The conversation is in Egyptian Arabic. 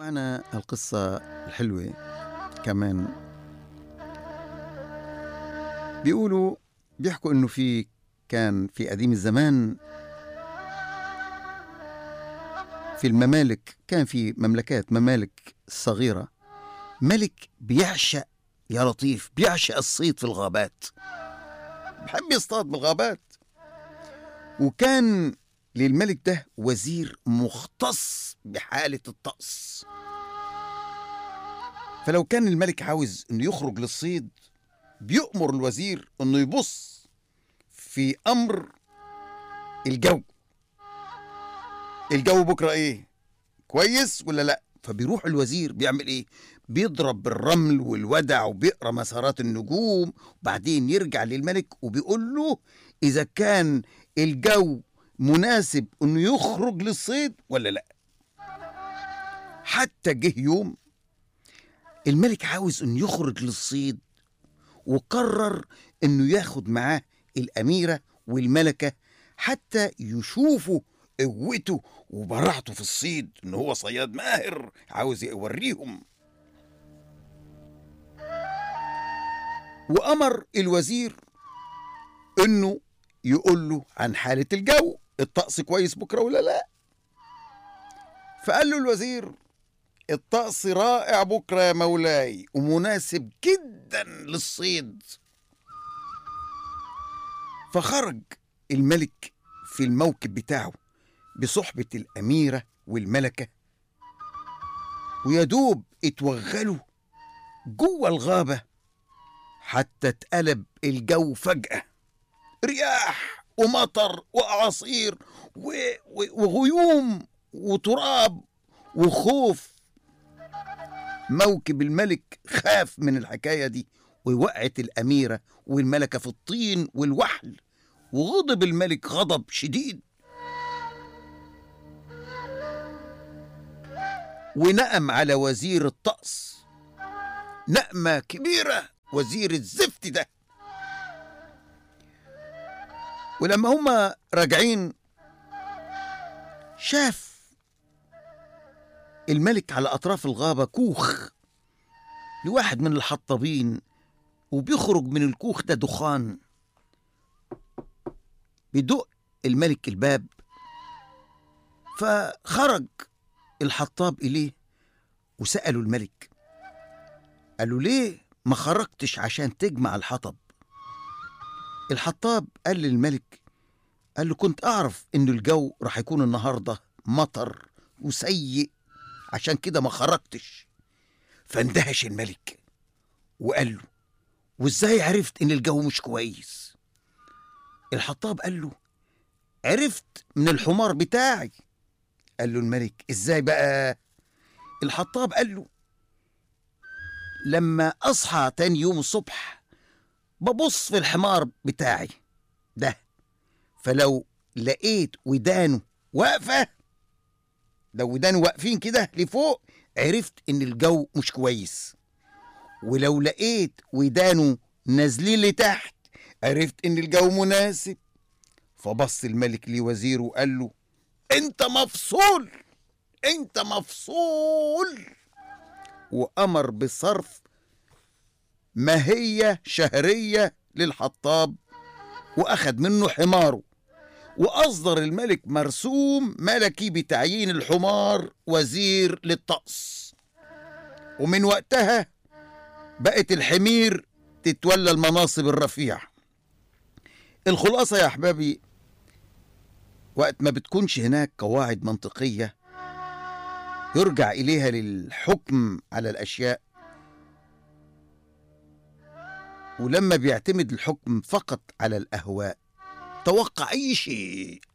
معنا القصة الحلوة كمان بيقولوا بيحكوا انه في كان في قديم الزمان في الممالك كان في مملكات ممالك صغيرة ملك بيعشق يا لطيف بيعشق الصيد في الغابات بحب يصطاد بالغابات وكان للملك ده وزير مختص بحالة الطقس فلو كان الملك عاوز انه يخرج للصيد بيؤمر الوزير انه يبص في امر الجو الجو بكره ايه كويس ولا لا فبيروح الوزير بيعمل ايه بيضرب بالرمل والودع وبيقرا مسارات النجوم وبعدين يرجع للملك وبيقول له اذا كان الجو مناسب انه يخرج للصيد ولا لا حتى جه يوم الملك عاوز انه يخرج للصيد وقرر انه ياخد معاه الاميره والملكه حتى يشوفوا قوته وبراعته في الصيد ان هو صياد ماهر عاوز يوريهم وامر الوزير انه يقول له عن حاله الجو الطقس كويس بكره ولا لا فقال له الوزير الطقس رائع بكره يا مولاي ومناسب جدا للصيد فخرج الملك في الموكب بتاعه بصحبة الأميرة والملكة ويدوب اتوغلوا جوه الغابة حتى اتقلب الجو فجأة رياح ومطر وأعاصير و... و... وغيوم وتراب وخوف موكب الملك خاف من الحكاية دي ووقعت الأميرة والملكة في الطين والوحل وغضب الملك غضب شديد ونقم على وزير الطقس نقمة كبيرة وزير الزفت ده ولما هما راجعين شاف الملك على أطراف الغابة كوخ لواحد من الحطابين وبيخرج من الكوخ ده دخان بيدق الملك الباب فخرج الحطاب إليه وسألوا الملك قالوا ليه ما خرجتش عشان تجمع الحطب الحطاب قال للملك قال له كنت أعرف إن الجو راح يكون النهاردة مطر وسيء عشان كده ما خرجتش فاندهش الملك وقال له وازاي عرفت ان الجو مش كويس الحطاب قال له عرفت من الحمار بتاعي قال له الملك ازاي بقى الحطاب قال له لما اصحى تاني يوم الصبح ببص في الحمار بتاعي ده فلو لقيت ودانه واقفه لو ودانه واقفين كده لفوق عرفت ان الجو مش كويس ولو لقيت ودانه نازلين لتحت عرفت ان الجو مناسب فبص الملك لوزيره وقال له انت مفصول انت مفصول وامر بصرف ماهية شهرية للحطاب واخد منه حماره واصدر الملك مرسوم ملكي بتعيين الحمار وزير للطقس ومن وقتها بقت الحمير تتولى المناصب الرفيعة الخلاصة يا أحبابي وقت ما بتكونش هناك قواعد منطقية يرجع إليها للحكم على الأشياء ولما بيعتمد الحكم فقط على الأهواء توقع أي شيء